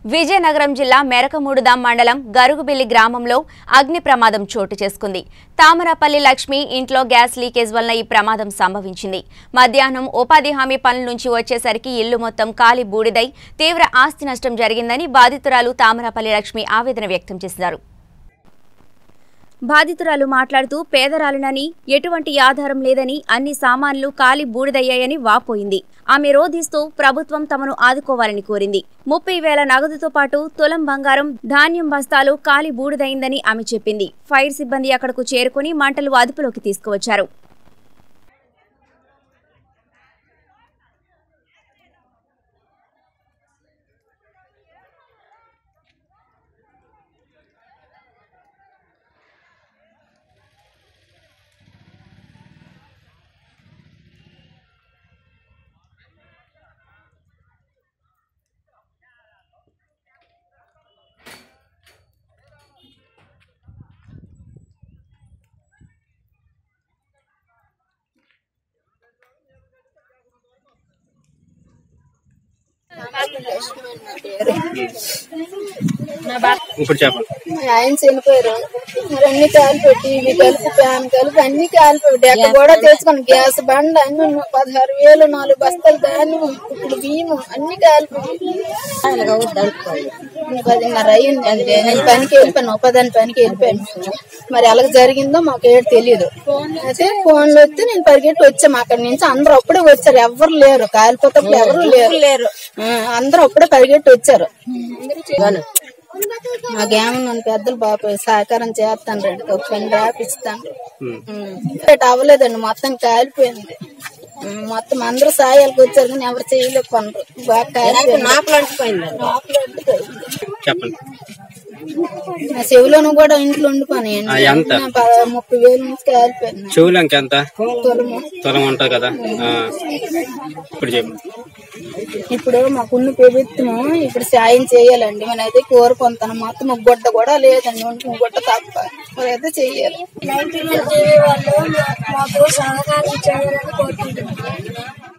విజయనగరం జిల్లా మెరకమూడుదాం మండలం గరుగుబిల్లి గ్రామంలో అగ్ని ప్రమాదం చోటు చేసుకుంది తామరపల్లి లక్ష్మి ఇంట్లో గ్యాస్ లీకేజ్ వలన ఈ ప్రమాదం సంభవించింది మధ్యాహ్నం ఉపాధి హామీ పనుల నుంచి వచ్చేసరికి ఇల్లు మొత్తం కాలి బూడిదై తీవ్ర ఆస్తి నష్టం జరిగిందని బాధితురాలు తామరపల్లి లక్ష్మి ఆవేదన వ్యక్తం చేశారు బాధితురాలు మాట్లాడుతూ పేదరాలినని ఎటువంటి ఆధారం లేదని అన్ని సామాన్లు కాలి బూడిదయ్యాయని వాపోయింది ఆమె రోధిస్తూ ప్రభుత్వం తమను ఆదుకోవాలని కోరింది ముప్పై వేల నగదుతో పాటు తులం బంగారం ధాన్యం బస్తాలు కాలి బూడిదైందని ఆమె చెప్పింది ఫైర్ సిబ్బంది అక్కడకు చేరుకుని మంటలు అదుపులోకి తీసుకువచ్చారు ఇప్పుడు చెప్పండి ఆయన చనిపోయారు మరి అన్ని కాలిపెట్టి ఇవి కలిపి ఫ్యాన్ కలిపి అన్ని కాలిపెట్టి ఎక్కడ కూడా తెచ్చుకోండి గ్యాస్ బండ అన్ని ఉన్నాయి. పదహారు వేలు నాలుగు బస్తాలు ధాన్యం ఇప్పుడు బియ్యం అన్ని కాలిపెట్టి పదిన్నర అయ్యింది అంతే నేను పనికి వెళ్ళిపోయాను ఉపదాని పనికి వెళ్ళిపోయాను మరి ఎలా జరిగిందో మాకు ఏడు తెలియదు అయితే ఫోన్ లో వస్తే నేను పరిగెట్టి వచ్చాము అక్కడి నుంచి అందరూ అప్పుడే వచ్చారు ఎవరు లేరు కాలిపోతప్పుడు ఎవరు లేరు లేరు అందరూ అప్పుడే పరిగెట్టి వచ్చారు మాకేమన్నా పెద్దలు బాబు సహకారం చేస్తాను రండి ఒక పని రాపిస్తాను అవ్వలేదండి మొత్తం కాలిపోయింది ఉమ్, మొత్తం అందరూ సాయాలకు వచ్చారు కానీ ఎవరు చేయలేకపోయినారు బాగా కాలిపోయింది నాకులు అంటుపోయింది. చెప్పండి నా చెవిలోను కూడా ఇంట్లో ఉండిపోయాను ఆ, ఎంత? ముప్పై వేల నుంచి కాలిపోయింది చెవులంక ఎంత తులము తులం ఉంటుంది కదా ఆ. ఇప్పుడు చెప్పండి ఇప్పుడు మాకున్న ప్రభుత్వం ఇప్పుడు సాయం చేయాలండి మన అయితే కోరుకుంటాను మొత్తం ఒక గుడ్డ కూడా లేదండి ఒంటి గుడ్డ తప్ప అయితే చెయ్యాలి మాకు సహకారం చేయాలని కోరుకుంటున్నాం